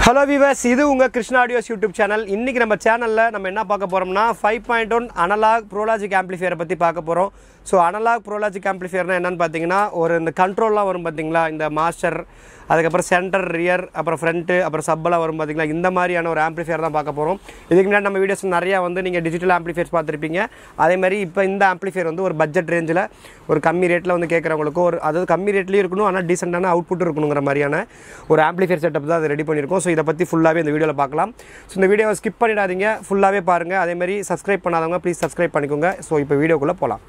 hello விவஸ் இது உங்கள் Krishna audios YouTube channel இன்றைக்கி நம்ம சேனலில் நம்ம என்ன பார்க்க போகிறோம்னா five point one analog Pro Logic ஆம்ப்ளிஃபையரை பற்றி பார்க்க போகிறோம் ஸோ அனலாக் ப்ரோலாஜிக் ஆம்ப்ளிஃபையர்னா என்னென்னு பார்த்தீங்கன்னா ஒரு இந்த கண்ட்ரோல்லாம் வரும் பார்த்தீங்களா இந்த மாஸ்டர் அதுக்கப்புறம் சென்டர் ரியர் அப்புறம் ஃப்ரண்ட்டு அப்புறம் சப்பெல்லாம் வரும் பார்த்தீங்களா இந்த மாதிரியான ஒரு ஆம்ப்ளிஃபையர் தான் பார்க்க போகிறோம் இதுக்கு முன்னாடி நம்ம வீடியோஸ் நிறையா வந்து நீங்கள் டிஜிட்டல் ஆம்ப்ளிஃபையர்ஸ் பார்த்துருப்பீங்க அதே மாதிரி இப்போ இந்த ஆம்ப்ளிஃபையர் வந்து ஒரு பட்ஜெட் ரேஞ்சில் ஒரு கம்மி ரேட்டில் வந்து கேட்குறவங்களுக்கு ஒரு அதாவது கம்மி ரேட்லேயும் இருக்கணும் ஆனால் டீசெண்டான அவுட்புட் இருக்கணுங்கிற மாதிரியான ஒரு ஆம்ப்ளிஃபையர் செட்டப் தான் அதை ரெடி பண்ணியிருக்கோம் ஸோ இதை பற்றி ஃபுல்லாகவே இந்த வீடியோவில் பார்க்கலாம் ஸோ இந்த வீடியோவை ஸ்கிப் பண்ணிடாதீங்க ஃபுல்லாகவே பாருங்கள் அதே மாதிரி சப்ஸ்கிரைப் பண்ணாதவங்க ப்ளீஸ் சப்ஸ்கிரைப் பண்ணிக்கோங்க ஸோ இப்போ வீடியோக்குள்ளே போகலாம்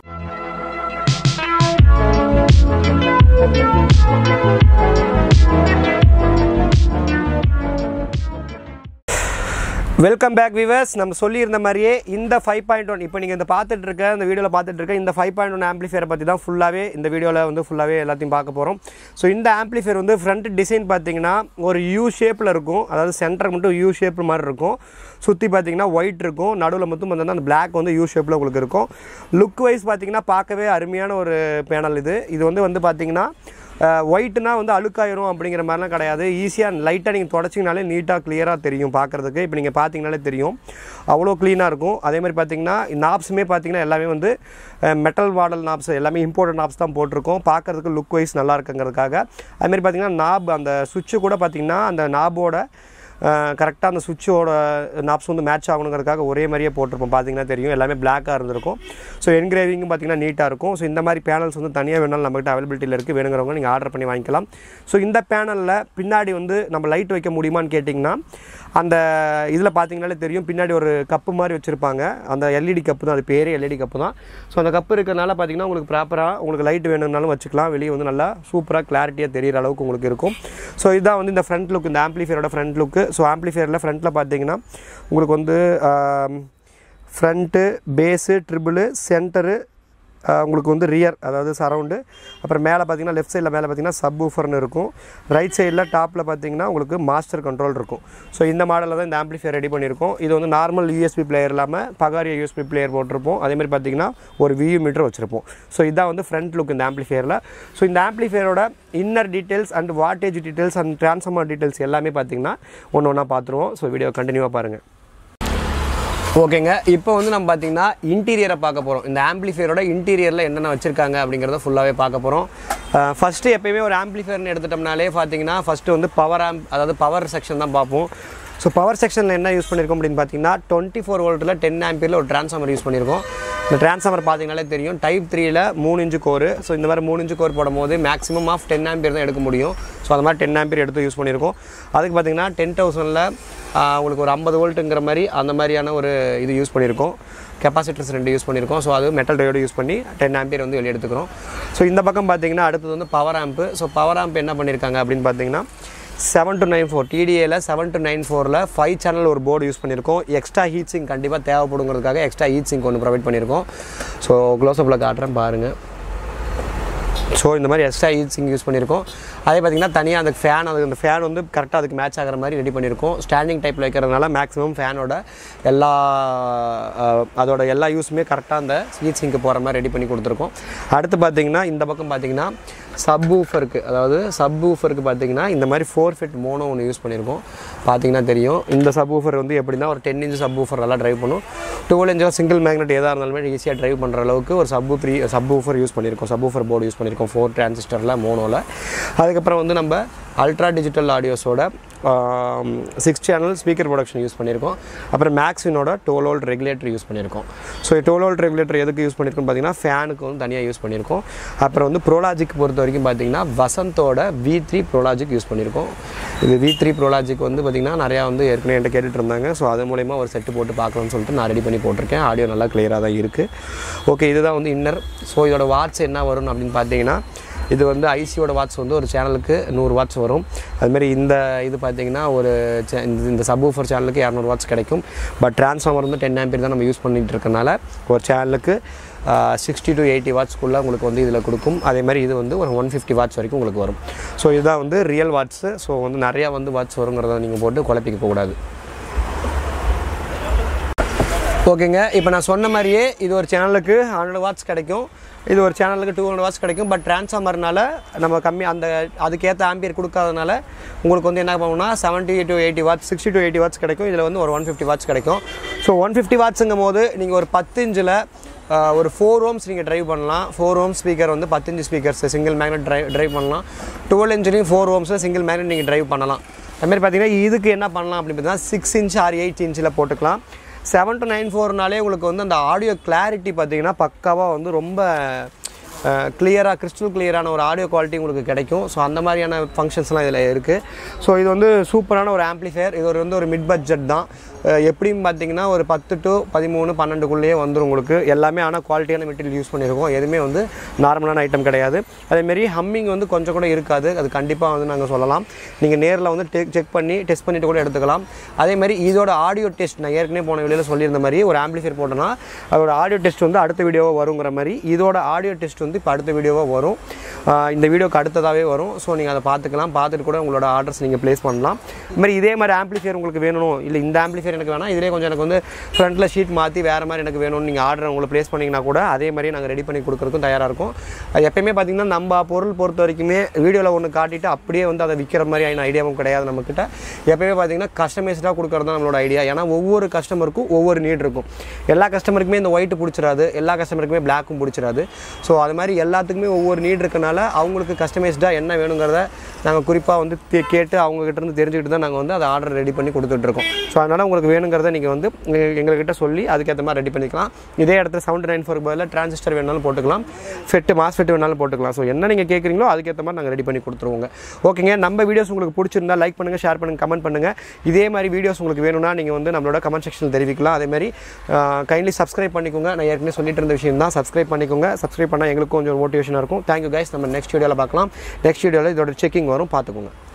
வெல்கம் பேக் விவர்ஸ் நம்ம சொல்லியிருந்த மாதிரியே இந்த ஃபைவ் பாயிண்ட் ஒன் இப்போ நீங்கள் இந்த பார்த்துட்டு இருக்க இந்த வீடியோவில் பார்த்துட்டு இருக்க இந்த ஃபைவ் பாயிண்ட் ஒன் ஆம்பிளிஃபையரை பற்றி தான் ஃபுல்லாகவே இந்த வீடியோவில் வந்து ஃபுல்லாகவே எல்லாத்தையும் பார்க்க போகிறோம் ஸோ இந்த ஆம்பிளிஃபையர் வந்து ஃப்ரண்ட் டிசைன் பார்த்தீங்கன்னா ஒரு யூ ஷேப்பில் இருக்கும் அதாவது சென்டர் மட்டும் யூ ஷேப் மாதிரி இருக்கும் சுற்றி பார்த்தீங்கன்னா ஒயிட் இருக்கும் நடுவில் மட்டும் பார்த்தீங்கன்னா அந்த பிளாக் வந்து யூ ஷேப்பில் உங்களுக்கு இருக்கும் லுக் வைஸ் பார்த்தீங்கன்னா பார்க்கவே அருமையான ஒரு பேனல் இது இது வந்து வந்து பார்த்தீங்கன்னா ஒயிட்னா வந்து அழுக்காயிரும் அப்படிங்கிற மாதிரிலாம் கிடையாது ஈஸியாக லைட்டாக நீங்கள் தொடச்சிங்கனாலே நீட்டாக கிளியராக தெரியும் பார்க்குறதுக்கு இப்போ நீங்கள் பார்த்தீங்கனாலே தெரியும் அவ்வளோ க்ளீனாக இருக்கும் அதே மாதிரி பார்த்தீங்கன்னா நாப்ஸுமே பார்த்தீங்கன்னா எல்லாமே வந்து மெட்டல் மாடல் நாப்ஸ் எல்லாமே இம்போர்ட்டட் நாப்ஸ் தான் போட்டிருக்கோம் பார்க்குறதுக்கு லுக் வைஸ் நல்லா இருக்குங்கிறதுக்காக அதுமாதிரி பார்த்தீங்கன்னா நாப் அந்த சுவிட்சு கூட பார்த்தீங்கன்னா அந்த நாபோட கரெக்டாக அந்த சுவிட்சோட நாப்ஸ் வந்து மேட்ச் ஆகணுங்கிறதுக்காக ஒரே மாதிரியே போட்டிருப்போம் பார்த்தீங்கன்னா தெரியும் எல்லாமே பிளாக்காக இருந்திருக்கும் ஸோ என்கிரேவிங்கும் பார்த்தீங்கன்னா நீட்டாக இருக்கும் ஸோ இந்த மாதிரி பேனல்ஸ் வந்து தனியாக வேணாலும் நம்மகிட்ட அவைலபிலிட்டியில் இருக்குது வேணுங்கிறவங்க நீங்கள் ஆர்டர் பண்ணி வாங்கிக்கலாம் ஸோ இந்த பேனலில் பின்னாடி வந்து நம்ம லைட் வைக்க முடியுமான்னு கேட்டிங்கன்னா அந்த இதில் பார்த்தீங்கனாலே தெரியும் பின்னாடி ஒரு கப்பு மாதிரி வச்சுருப்பாங்க அந்த எல்இடி கப்பு தான் அது பேரே எல்இடி கப்பு தான் ஸோ அந்த கப்பு இருக்கிறனால பார்த்தீங்கன்னா உங்களுக்கு ப்ராப்பராக உங்களுக்கு லைட் வேணும்னாலும் வச்சுக்கலாம் வெளியே வந்து நல்லா சூப்பராக கிளாரிட்டியாக தெரிகிற அளவுக்கு உங்களுக்கு இருக்கும் ஸோ இதுதான் வந்து இந்த ஃப்ரண்ட் லுக் இந்த ஆம்ப்ளிஃபையரோட ஃப்ரண்ட் லுக்கு ஸோ ஆம்ப்ளிஃபையரில் ஃப்ரண்ட்டில் பார்த்தீங்கன்னா உங்களுக்கு வந்து ஃப்ரண்ட்டு பேஸு ட்ரிபிளு சென்டரு உங்களுக்கு வந்து ரியர் அதாவது சரவுண்டு அப்புறம் மேலே பார்த்தீங்கன்னா லெஃப்ட் சைடில் மேலே பார்த்தீங்கன்னா சப் ஊஃபர்னு இருக்கும் ரைட் சைடில் டாப்பில் பார்த்தீங்கன்னா உங்களுக்கு மாஸ்டர் கண்ட்ரோல் இருக்கும் ஸோ இந்த மாடலில் தான் இந்த ஆம்பிளிஃபையர் ரெடி பண்ணியிருக்கோம் இது வந்து நார்மல் யூஎஸ்பி பிளேயர் இல்லாமல் பகாரிய யூஎஸ்பி பிளேயர் போட்டிருப்போம் அதேமாதிரி பார்த்தீங்கன்னா ஒரு வியூ மீட்டர் வச்சுருப்போம் ஸோ இதான் வந்து ஃப்ரண்ட் லுக் இந்த ஆம்பிளிஃபையரில் ஸோ இந்த ஆம்பிளிஃபையரோட inner details and wattage details and transformer details எல்லாமே பார்த்தீங்கன்னா ஒன்று ஒன்றா பார்த்துருவோம் ஸோ வீடியோ கண்டினியூவாக பாருங்கள் ஓகேங்க இப்போ வந்து நம்ம பார்த்தீங்கன்னா இன்டீரியரை பார்க்க போகிறோம் இந்த ஆம்பிளிஃபையரோட இன்டீரியரில் என்னென்ன வச்சுருக்காங்க அப்படிங்கிறத ஃபுல்லாகவே பார்க்க போகிறோம் ஃபஸ்ட்டு எப்பயுமே ஒரு ஆம்பிளிஃபையர்னு எடுத்துட்டோம்னாலே பார்த்தீங்கன்னா ஃபஸ்ட்டு வந்து பவர் ஆம்ப் அதாவது பவர் செக்ஷன் தான் பார்ப்போம் ஸோ பவர் செக்ஷனில் என்ன யூஸ் பண்ணியிருக்கோம் அப்படின்னு பார்த்தீங்கன்னா டுவெண்ட்டி ஃபோர் வோல்ட்டில் டென் ஆம்பியரில் ஒரு ட்ரான்ஸ்ஃபார்மர் யூஸ் பண்ணியிருக்கோம் இந்த ட்ரான்ஸ்ஃபார்மர் பார்த்தீங்கனாலே தெரியும் டைப் த்ரீயில் மூணு இன்ச்சு கோர் ஸோ இந்த மாதிரி மூணு இன்ச்சு கோர் போடும்போது மேக்ஸிமம் ஆஃப் டென் ஆம்பியர் தான் எடுக்க முடியும் ஸோ அந்த மாதிரி டென் ஆம்பியர் எடுத்து யூஸ் பண்ணியிருக்கோம் அதுக்கு பார்த்தீங்கன்னா டென் தௌசண்டில் உங்களுக்கு ஒரு ஐம்பது வோல்ட்டுங்கிற மாதிரி அந்த மாதிரியான ஒரு இது யூஸ் பண்ணியிருக்கோம் கெப்பாசிட்டர்ஸ் ரெண்டு யூஸ் பண்ணியிருக்கோம் ஸோ அது மெட்டல் டயோடு யூஸ் பண்ணி டென் ஆம்பியர் வந்து வெளியே எடுத்துக்கிறோம் ஸோ இந்த பக்கம் பார்த்தீங்கன்னா அடுத்தது வந்து power amp so power amp என்ன பண்ணியிருக்காங்க அப்படின்னு பார்த்தீங்கன்னா செவன் டு நைன் ஃபோர் டிடிஏல செவன் டு நைன் ஃபோரில் ஃபைவ் சேனல் ஒரு போர்டு யூஸ் பண்ணியிருக்கோம் எக்ஸ்ட்ரா ஹீட் சிங் கண்டிப்பாக தேவைப்படுங்கிறதுக்காக எக்ஸ்ட்ரா ஹீட் சிங் ஒன்று ப்ரொவைட் பண்ணியிருக்கோம் ஸோ க்ளோஸ்அப்பில் காட்டுறேன் பாருங்கள் ஸோ இந்த மாதிரி எக்ஸ்ட்ரா ஹீட் சிங் யூஸ் பண்ணியிருக்கோம் அதே பார்த்திங்கன்னா தனியாக அந்த ஃபேன் அது அந்த ஃபேன் வந்து கரெக்டாக அதுக்கு மேட்ச் ஆகிற மாதிரி ரெடி பண்ணியிருக்கோம் ஸ்டாண்டிங் டைப்பில் வைக்கிறதுனால மேக்ஸிமம் ஃபேனோட எல்லா அதோட எல்லா யூஸுமே கரெக்டாக அந்த ஹீட் சிங்க்கு போகிற மாதிரி ரெடி பண்ணி கொடுத்துருக்கோம் அடுத்து பார்த்திங்கன்னா இந்த பக்கம் பார்த்திங்கன்னா சப் ஊஃபருக்கு அதாவது சப் ஊஃபருக்கு பார்த்தீங்கன்னா இந்த மாதிரி ஃபோர் ஃபிட் மோனோ ஒன்று யூஸ் பண்ணியிருக்கோம் பார்த்தீங்கன்னா தெரியும் இந்த சப் ஊஃபர் வந்து எப்படின்னா ஒரு டென் இன்ச் சப் ஊஃபர் நல்லா ட்ரைவ் பண்ணும் டுவெல் இன்ச்சோ சிங்கிள் மேக்னெட் எதாக இருந்தாலுமே ஈஸியாக ட்ரைவ் பண்ணுற அளவுக்கு ஒரு sub three subwoofer use பண்ணியிருக்கோம் சப் ஊஃபர் போர்டு யூஸ் பண்ணியிருக்கோம் ஃபோர் டிரான்சிஸ்டரில் மோனோவில் அதுக்கப்புறம் வந்து நம்ம அல்ட்ரா டிஜிட்டல் ஆடியோஸோட six channel speaker protection use பண்ணியிருக்கோம் அப்புறம் மேக்ஸினோட டுவெல் வோல்ட் ரெகுலேட்டர் யூஸ் பண்ணியிருக்கோம் ஸோ டுவெல் வோல்ட் ரெகுலேட்டர் எதுக்கு யூஸ் பண்ணியிருக்கோம் பார்த்தீங்கன்னா ஃபேனுக்கு வந்து தனியாக யூஸ் பண்ணியிருக்கோம் அப்புறம் வந்து ப்ரோலாஜிக் பொறுத்த வரைக்கும் பார்த்தீங்கன்னா வசந்தோட வி த்ரீ ப்ரோலாஜிக் யூஸ் பண்ணியிருக்கோம் இது வி த்ரீ ப்ரோலாஜிக் வந்து பார்த்திங்கன்னா நிறையா வந்து ஏற்கனவே என்கிட்ட கேட்டுட்டு இருந்தாங்க ஸோ அது மூலயமா ஒரு செட்டு போட்டு பார்க்கணும்னு சொல்லிட்டு நான் ரெடி பண்ணி போட்டிருக்கேன் ஆடியோ நல்லா கிளியராக தான் இருக்குது ஓகே இதுதான் வந்து இன்னர் ஸோ இதோட வாட்ஸ் என்ன வரும் அப்படின்னு பார்த்தீங்கன்னா இது வந்து ஐசியோட வாட்ஸ் வந்து ஒரு சேனலுக்கு நூறு வாட்ஸ் வரும் அதுமாரி இந்த இது பார்த்தீங்கன்னா ஒரு இந்த சப்வூஃபர் சேனலுக்கு இரநூறு வாட்ஸ் கிடைக்கும் பட் ட்ரான்ஸ்ஃபார்மர் வந்து டென் ஆம்பியர் தான் நம்ம யூஸ் பண்ணிகிட்டு இருக்கனால ஒரு சேனலுக்கு சிக்ஸ்டி டு எயிட்டி வாட்ஸ்க்குள்ளே உங்களுக்கு வந்து இதில் கொடுக்கும் அதே மாதிரி இது வந்து ஒரு ஒன் ஃபிஃப்டி வாட்ஸ் வரைக்கும் உங்களுக்கு வரும் ஸோ இதுதான் வந்து ரியல் வாட்ஸு ஸோ வந்து நிறையா வந்து வாட்ஸ் வருங்கிறத நீங்கள் போட்டு குழப்பிக்க போகக்கூடாது ஓகேங்க இப்போ நான் சொன்ன மாதிரியே இது ஒரு சேனலுக்கு ஹண்ட்ரட் வாட்ஸ் கிடைக்கும் இது ஒரு சேனலுக்கு டூ ஹண்ட்ரட் வாட்ஸ் கிடைக்கும் பட் ட்ரான்ஸ்ஃபார்மர்னால நம்ம கம்மி அந்த அதுக்கேற்ற ஆம்பியர் கொடுக்காதனால உங்களுக்கு வந்து என்ன பண்ணணும்னா seventy to eighty watts sixty to eighty watts கிடைக்கும் இதில் வந்து ஒரு ஒன் ஃபிஃப்டி வாட்ஸ் கிடைக்கும் ஸோ ஒன் ஃபிஃப்டி வாட்ஸுங்கும் போது நீங்கள் ஒரு பத்து இன்ச்சில் ஒரு ஃபோர் ஓம்ஸ் நீங்கள் ட்ரைவ் பண்ணலாம் ஃபோர் ஓம் ஸ்பீக்கர் வந்து பத்தஞ்சு speakers single magnet drive drive பண்ணலாம் டுவெல் இன்ச்லையும் ஃபோர் ஓம்ஸில் சிங்கிள் மேக்னெட் நீங்கள் ட்ரைவ் பண்ணலாம் அதுமாதிரி பார்த்தீங்கன்னா இதுக்கு என்ன பண்ணலாம் அப்படின்னு பார்த்தீங்கன்னா சிக்ஸ் இன்ச் ஆர் எயிட் இன்ச்சில் போட்டுக்கலாம் செவன் டு நைன் ஃபோர்னாலே உங்களுக்கு வந்து அந்த ஆடியோ கிளாரிட்டி பார்த்தீங்கன்னா பக்காவாக வந்து ரொம்ப கிளியராக கிறிஸ்டல் கிளியரான ஒரு ஆடியோ குவாலிட்டி உங்களுக்கு கிடைக்கும் ஸோ அந்த மாதிரியான ஃபங்க்ஷன்ஸ்லாம் இதில் இருக்குது ஸோ இது வந்து சூப்பரான ஒரு ஆம்ப்ளிஃபையர் இது ஒரு வந்து ஒரு மிட் பட்ஜெட் தான் அஹ் எப்படின்னு பார்த்தீங்கன்னா ஒரு பத்து டு பதிமூணு பன்னெண்டுக்குள்ளேயே வந்துடும் உங்களுக்கு எல்லாமே ஆனால் குவாலிட்டியான மெட்டீரியல் யூஸ் பண்ணியிருக்கோம் எதுவுமே வந்து நார்மலான ஐட்டம் கிடையாது அதேமாரி ஹம்மிங் வந்து கொஞ்சம் கூட இருக்காது அது கண்டிப்பாக வந்து நாங்கள் சொல்லலாம் நீங்கள் நேரில் வந்து டெக் செக் பண்ணி டெஸ்ட் பண்ணிட்டு கூட எடுத்துக்கலாம் அதேமாதிரி இதோட ஆடியோ டெஸ்ட் நான் ஏற்கனவே போன வெளியில் சொல்லியிருந்த மாதிரி ஒரு ஆம்பிளிஃபையர் போட்டோன்னா அதோட ஆடியோ டெஸ்ட் வந்து அடுத்த வீடியோவாக வருங்கிற மாதிரி இதோட ஆடியோ டெஸ்ட் வந்து இப்போ அடுத்த வீடியோவாக வரும் ஆஹ் இந்த வீடியோக்கு அடுத்ததாகவே வரும் ஸோ நீங்கள் அதை பார்த்துக்கலாம் பார்த்துட்டு கூட உங்களோட ஆர்டர்ஸ் நீங்கள் ப்ளேஸ் பண்ணலாம் இது மாதிரி இதே மாதிரி ஆம்பிளிஃபையர் உங்களுக்கு வேணும் இல்லை இந்த ஆம்பிளிஃபையர் எனக்கு வேணாம் இதிலே கொஞ்சம் எனக்கு வந்து ஃப்ரண்ட்டில் ஷீட் மாற்றி வேறு மாதிரி எனக்கு வேணும்னு நீங்கள் ஆர்டர் உங்களை ப்ளேஸ் பண்ணிங்கன்னா கூட அதே மாதிரி நாங்கள் ரெடி பண்ணி கொடுக்குறதுக்கும் தயாராக இருக்கும் அது எப்பயுமே பார்த்தீங்கன்னா நம்ம பொருள் பொறுத்த வரைக்குமே வீடியோவில் ஒன்று காட்டிட்டு அப்படியே வந்து அதை விற்கிற மாதிரி ஆயின ஐடியாவும் கிடையாது நம்மக்கிட்ட எப்பயுமே பார்த்தீங்கன்னா கஸ்டமைஸ்டாக கொடுக்குறது தான் நம்மளோட ஐடியா ஏன்னா ஒவ்வொரு கஸ்டமருக்கும் ஒவ்வொரு நீட் இருக்கும் எல்லா கஸ்டமருக்குமே இந்த ஒயிட் பிடிச்சிராது எல்லா கஸ்டமருக்குமே பிளாக்கும் பிடிச்சிராது ஸோ அது மாதிரி எல்லாத்துக்குமே ஒவ்வொரு நீட் இருக்கனால அவங்களுக்கு கஸ்டமைஸ்டாக என்ன வேணுங்கிறத நாங்கள் குறிப்பாக வந்து தே- கேட்டு அவங்ககிட்ட இருந்து தெரிஞ்சுக்கிட்டு தான் நாங்கள் வந்து அதை ஆர்டர் ரெடி பண்ணி கொடுத்துட்ருக்கோம் ஸோ அதனால் உங்களுக்கு வேணுங்கிறத நீங்கள் வந்து எங்க- எங்ககிட்ட சொல்லி அதுக்கேற்ற மாதிரி ரெடி பண்ணிக்கலாம் இதே இடத்துல சவுண்ட் நைன் ஃபோர் பதில் டிரான்சிஸ்டர் வேணாலும் போட்டுக்கலாம் ஃபெட்டு மாஸ் ஃபெட்டு வேணாலும் போட்டுக்கலாம் ஸோ என்ன நீங்கள் கேட்குறீங்களோ அதுக்கேற்ற மாதிரி நாங்கள் ரெடி பண்ணி கொடுத்துருவோங்க ஓகேங்க நம்ம வீடியோஸ் உங்களுக்கு பிடிச்சிருந்தா லைக் பண்ணுங்கள் ஷேர் பண்ணுங்கள் கமெண்ட் பண்ணுங்கள் இதே மாதிரி வீடியோஸ் உங்களுக்கு வேணும்னா நீங்கள் வந்து நம்மளோட கமெண்ட் செக்ஷனில் தெரிவிக்கலாம் அதே மாதிரி கைண்ட்லி சப்ஸ்கிரைப் பண்ணிக்கோங்க நான் ஏற்கனவே சொல்லிட்டு இருந்த விஷயம் தான் சப்ஸ்கிரைப் பண்ணிக்கோங்க சப்ஸ்கிரைப் பண்ணால் எங்களுக்கும் கொஞ்சம் மோட்டிவேஷனாக இருக்கும் தேங்க்யூ கைஸ் நம்ம நெக்ஸ்ட் வீடியோவில் பார்க்கலாம் நெக்ஸ்ட் வீடியோவில் இதோட செக்கிங் வரும் பார்த்துக்கோங்க